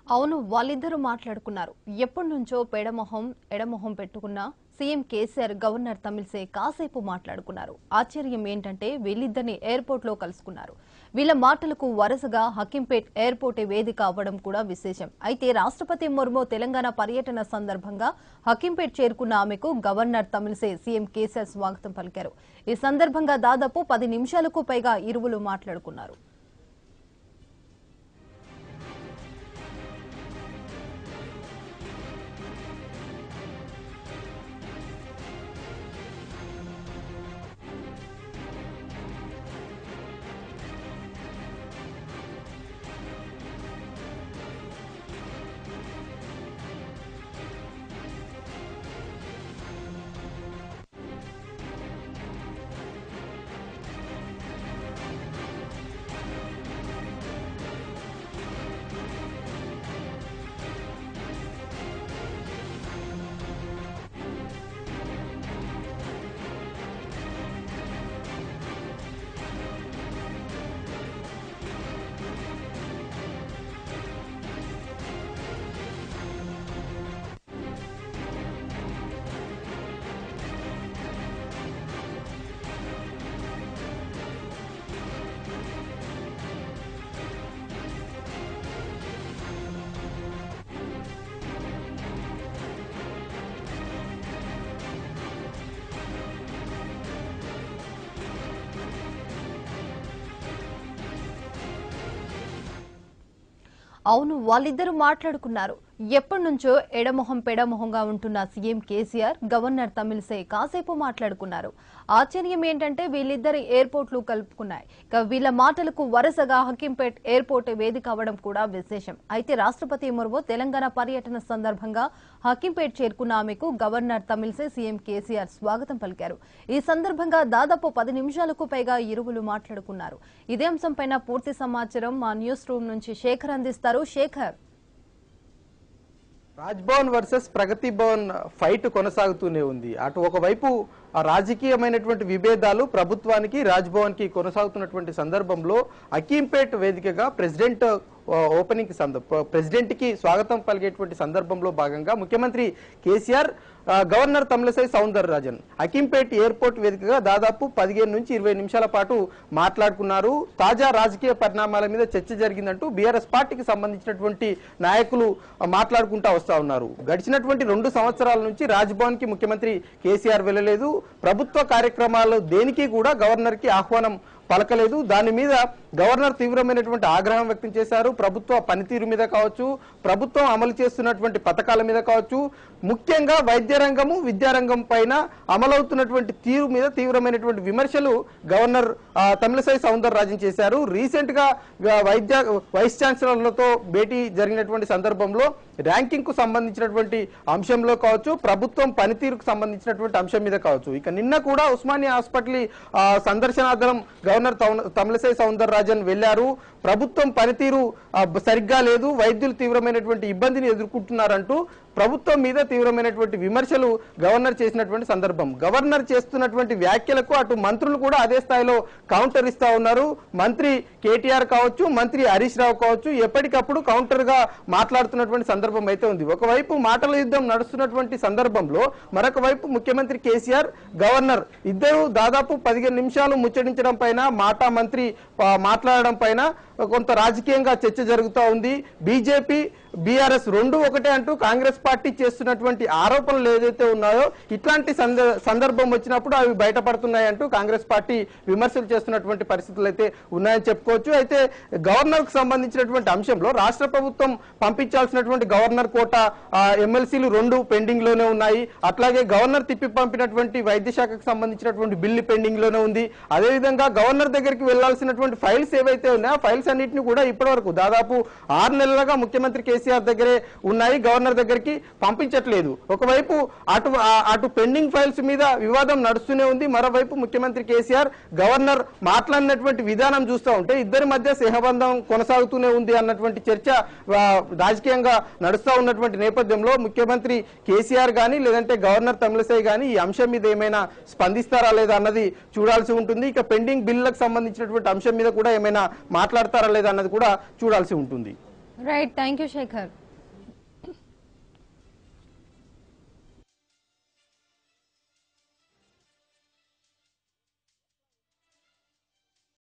అవును వాళ్ళిద్దరూ మాట్లాడుకున్నారు ఎప్పటి నుంచో పెడమొహం ఎడమొహం పెట్టుకున్న సీఎం కేసీఆర్ గవర్నర్ తమిళసే కాసేపు మాట్లాడుకున్నారు ఆశ్చర్యం ఏంటంటే వీళ్ళిద్దరిని ఎయిర్పోర్ట్ లో కలుసుకున్నారు వీళ్ళ మాటలకు వరుసగా హకింపేట్ ఎయిర్పోర్టే వేదిక అవ్వడం కూడా విశేషం అయితే రాష్ట్రపతి ముర్ము తెలంగాణ పర్యటన సందర్భంగా హకింపేట్ చేరుకున్న ఆమెకు గవర్నర్ తమిళసే సీఎం కేసీఆర్ స్వాగతం పలికారు ఈ సందర్భంగా దాదాపు పది నిమిషాలకు పైగా ఇరువులు మాట్లాడుకున్నారు అవును వాళ్ళిద్దరూ మాట్లాడుకున్నారు ఎప్పటి నుంచో ఎడమొహం పెడమొహంగా ఉంటున్న సీఎం కేసీఆర్ గవర్నర్ తమిళసై కాసేపు మాట్లాడుకున్నారు ఆశ్చర్యం ఏంటంటే వీళ్ళిద్దరి ఎయిర్పోర్ట్లు కలుపుకున్నాయి ఇక వీళ్ళ మాటలకు వరుసగా హకీంపేట్ ఎయిర్పోర్ట్ వేదిక అవ్వడం కూడా విశేషం అయితే రాష్ట్రపతి ముర్ము తెలంగాణ పర్యటన సందర్భంగా హకీంపేట్ చేరుకున్న ఆమెకు గవర్నర్ తమిళసై సీఎం కేసీఆర్ స్వాగతం పలికారు ఈ సందర్భంగా దాదాపు పది నిమిషాలకు పైగా ఇరువులు మాట్లాడుకున్నారు ఇదే అంశంపైన పూర్తి సమాచారం మా న్యూస్ రూమ్ నుంచి శేఖర్ అందిస్తారు శేఖర్ రాజ్భవన్ వర్సెస్ ప్రగతి భవన్ ఫైట్ కొనసాగుతూనే ఉంది అటు ఒకవైపు ఆ రాజకీయమైనటువంటి విభేదాలు ప్రభుత్వానికి రాజ్భవన్ కి కొనసాగుతున్నటువంటి సందర్భంలో అకీంపేట్ వేదికగా ప్రెసిడెంట్ ఆ, ఓపెనింగ్ సందర్భ ప్రెసిడెంట్ కి స్వాగతం పలిగేటువంటి సందర్భంలో భాగంగా ముఖ్యమంత్రి కేసీఆర్ ఆ, గవర్నర్ తమిళసై సౌందర్ రాజన్ అకీంపేట్ ఎయిర్పోర్ట్ వేదికగా దాదాపు పదిహేను నుంచి ఇరవై నిమిషాల పాటు మాట్లాడుకున్నారు తాజా రాజకీయ పరిణామాల మీద చర్చ జరిగిందంటూ బీఆర్ఎస్ పార్టీకి సంబంధించినటువంటి నాయకులు ఆ, మాట్లాడుకుంటా వస్తా ఉన్నారు గడిచినటువంటి రెండు సంవత్సరాల నుంచి రాజ్భవన్ కి ముఖ్యమంత్రి కేసీఆర్ వెళ్ళలేదు ప్రభుత్వ కార్యక్రమాలు దేనికి కూడా గవర్నర్ కి ఆహ్వానం పలకలేదు దాని మీద గవర్నర్ తీవ్రమైనటువంటి ఆగ్రహం వ్యక్తం చేశారు ప్రభుత్వ పనితీరు మీద కావచ్చు ప్రభుత్వం అమలు చేస్తున్నటువంటి పథకాల మీద కావచ్చు ముఖ్యంగా వైద్య రంగము విద్యారంగం పైన అమలవుతున్నటువంటి తీరు మీద తీవ్రమైనటువంటి విమర్శలు గవర్నర్ ఆ, తమిళసై సౌందర్ రాజన్ చేశారు రీసెంట్ గా ఆ, వైద్య వైస్ ఛాన్సలర్లతో భేటీ జరిగినటువంటి సందర్భంలో ర్యాంకింగ్ కు సంబంధించినటువంటి అంశంలో కావచ్చు ప్రభుత్వం పనితీరుకు సంబంధించినటువంటి అంశం మీద కావచ్చు ఇక నిన్న కూడా ఉస్మానియా హాస్పిటల్ ఆ, సందర్శనార్థం గవర్నర్ తౌ- తమిళసై సౌందర్ రాజన్ వెళ్లారు ప్రభుత్వం పనితీరు ఆ, బ- సరిగ్గా లేదు వైద్యులు తీవ్రమైనటువంటి ఇబ్బందిని ఎదుర్కొంటున్నారంటూ ప్రభుత్వం మీద తీవ్రమైనటువంటి విమర్శలు గవర్నర్ చేసినటువంటి సందర్భం గవర్నర్ చేస్తున్నటువంటి వ్యాఖ్యలకు అటు మంత్రులు కూడా అదే స్థాయిలో కౌంటర్ ఇస్తా ఉన్నారు మంత్రి కేటీఆర్ కావచ్చు మంత్రి హరీష్ రావు కావచ్చు ఎప్పటికప్పుడు కౌంటర్ గా మాట్లాడుతున్నటువంటి సందర్భం అయితే ఉంది ఒకవైపు మాటల యుద్ధం నడుస్తున్నటువంటి సందర్భంలో మరొక వైపు ముఖ్యమంత్రి కేసీఆర్ గవర్నర్ ఇద్దరు దాదాపు పదిహేను నిమిషాలు ముచ్చటించడం పైన మాటా మంత్రి ఆ, మాట్లాడడం పైన కొంత రాజకీయంగా చర్చ జరుగుతూ ఉంది బీజేపీ బీఆర్ఎస్ రెండు ఒకటే అంటూ కాంగ్రెస్ పార్టీ చేస్తున్నటువంటి ఆరోపణలు ఏదైతే ఉన్నాయో ఇట్లాంటి సంద- సందర్భం వచ్చినప్పుడు అవి బయటపడుతున్నాయి అంటూ కాంగ్రెస్ పార్టీ విమర్శలు చేస్తున్నటువంటి పరిస్థితులు అయితే ఉన్నాయని చెప్పుకోవచ్చు అయితే గవర్నర్ కు సంబంధించినటువంటి అంశంలో రాష్ట్ర ప్రభుత్వం పంపించాల్సినటువంటి గవర్నర్ కోట ఆ, ఎమ్మెల్సీలు రెండు పెండింగ్ లోనే ఉన్నాయి అట్లాగే గవర్నర్ తిప్పి పంపినటువంటి వైద్య శాఖకు సంబంధించినటువంటి బిల్లు పెండింగ్ లోనే ఉంది అదేవిధంగా గవర్నర్ దగ్గరికి వెళ్లాల్సినటువంటి ఫైల్స్ ఏవైతే ఉన్నాయో ఆ ఫైల్స్ అన్నింటినీ కూడా ఇప్పటివరకు దాదాపు ఆరు నెలలుగా ముఖ్యమంత్రి కేసీఆర్ దగ్గరే ఉన్నాయి గవర్నర్ దగ్గరికి పంపించట్లేదు ఒకవైపు అటు ఆ- అటు పెండింగ్ ఫైల్స్ మీద వివాదం నడుస్తూనే ఉంది మరోవైపు ముఖ్యమంత్రి కేసీఆర్ గవర్నర్ మాట్లాడినటువంటి విధానం చూస్తూ ఉంటే ఇద్దరి మధ్య స్నేహబంధం కొనసాగుతూనే ఉంది అన్నటువంటి చర్చ ఆ, రాజకీయంగా నడుస్తూ ఉన్నటువంటి నేపథ్యంలో ముఖ్యమంత్రి కేసీఆర్ గాని లేదంటే గవర్నర్ తమిళసై గాని ఈ అంశం మీద ఏమైనా స్పందిస్తారా లేదా అన్నది చూడాల్సి ఉంటుంది ఇక పెండింగ్ బిల్లులకు సంబంధించినటువంటి అంశం మీద కూడా ఏమైనా మాట్లాడతారా లేదా అన్నది కూడా చూడాల్సి ఉంటుంది రైట్ థ్యాంక్ యూ శేఖర్